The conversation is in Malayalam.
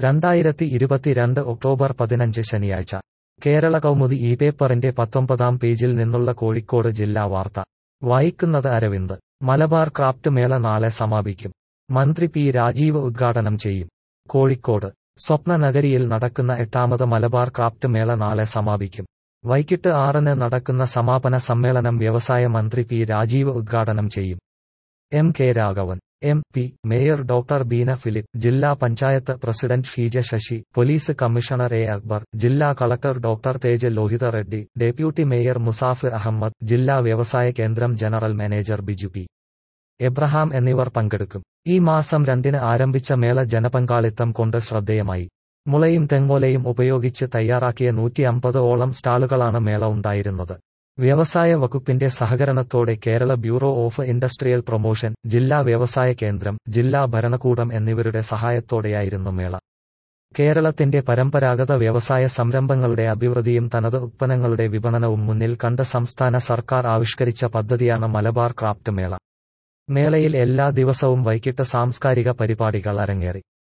രണ്ടായിരത്തി ഇരുപത്തിരണ്ട് ഒക്ടോബർ പതിനഞ്ച് ശനിയാഴ്ച കേരള കൗമുദി ഈ പേപ്പറിന്റെ പത്തൊമ്പതാം പേജിൽ നിന്നുള്ള കോഴിക്കോട് ജില്ലാ വാർത്ത വായിക്കുന്നത് അരവിന്ദ് മലബാർ ക്രാഫ്റ്റ് മേള നാളെ സമാപിക്കും മന്ത്രി പി രാജീവ് ഉദ്ഘാടനം ചെയ്യും കോഴിക്കോട് സ്വപ്ന നഗരിയിൽ നടക്കുന്ന എട്ടാമത് മലബാർ ക്രാഫ്റ്റ് മേള നാളെ സമാപിക്കും വൈകിട്ട് ആറിന് നടക്കുന്ന സമാപന സമ്മേളനം വ്യവസായ മന്ത്രി പി രാജീവ് ഉദ്ഘാടനം ചെയ്യും M K Raghavan M P mayor doctor Beena Philip ജില്ലാ panchayat president Sheeja Sasi police commissioner A Akbar ജില്ലാ collector doctor Tej Lohitha Reddy deputy mayor Musafir Ahammed ജില്ലാ വ്യവസായ കേന്ദ്രം general manager Biju P Abraham എന്നിവർ പങ്കെടുക്കും ഈ മാസം രണ്ടിന് ആരംഭിച്ച മേള ജനപങ്കാളിത്തം കൊണ്ട് ശ്രദ്ധേയമായി മുളയും തെങ്ങോലയും ഉപയോഗിച്ച് തയ്യാറാക്കിയ നൂറ്റി അമ്പത് ഓളം സ്റ്റാളുകളാണ് മേള ഉണ്ടായിരുന്നത് വ്യവസായ വകുപ്പിന്റെ സഹകരണത്തോടെ Kerala bureau of industrial promotion ജില്ലാ വ്യവസായ കേന്ദ്രം ജില്ലാ ഭരണകൂടം എന്നിവരുടെ സഹായത്തോടെയായിരുന്നു മേള കേരളത്തിന്റെ പരമ്പരാഗത വ്യവസായ സംരംഭങ്ങളുടെ അഭിവൃദ്ധിയും തനത് ഉത്പന്നങ്ങളുടെ വിപണനവും മുന്നിൽ കണ്ട സംസ്ഥാന സർക്കാർ ആവിഷ്കരിച്ച പദ്ധതിയാണ് മലബാർ ക്രാഫ്റ്റ് മേള മേളയിൽ എല്ലാ ദിവസവും വൈകിട്ട് സാംസ്കാരിക പരിപാടികൾ അരങ്ങേറി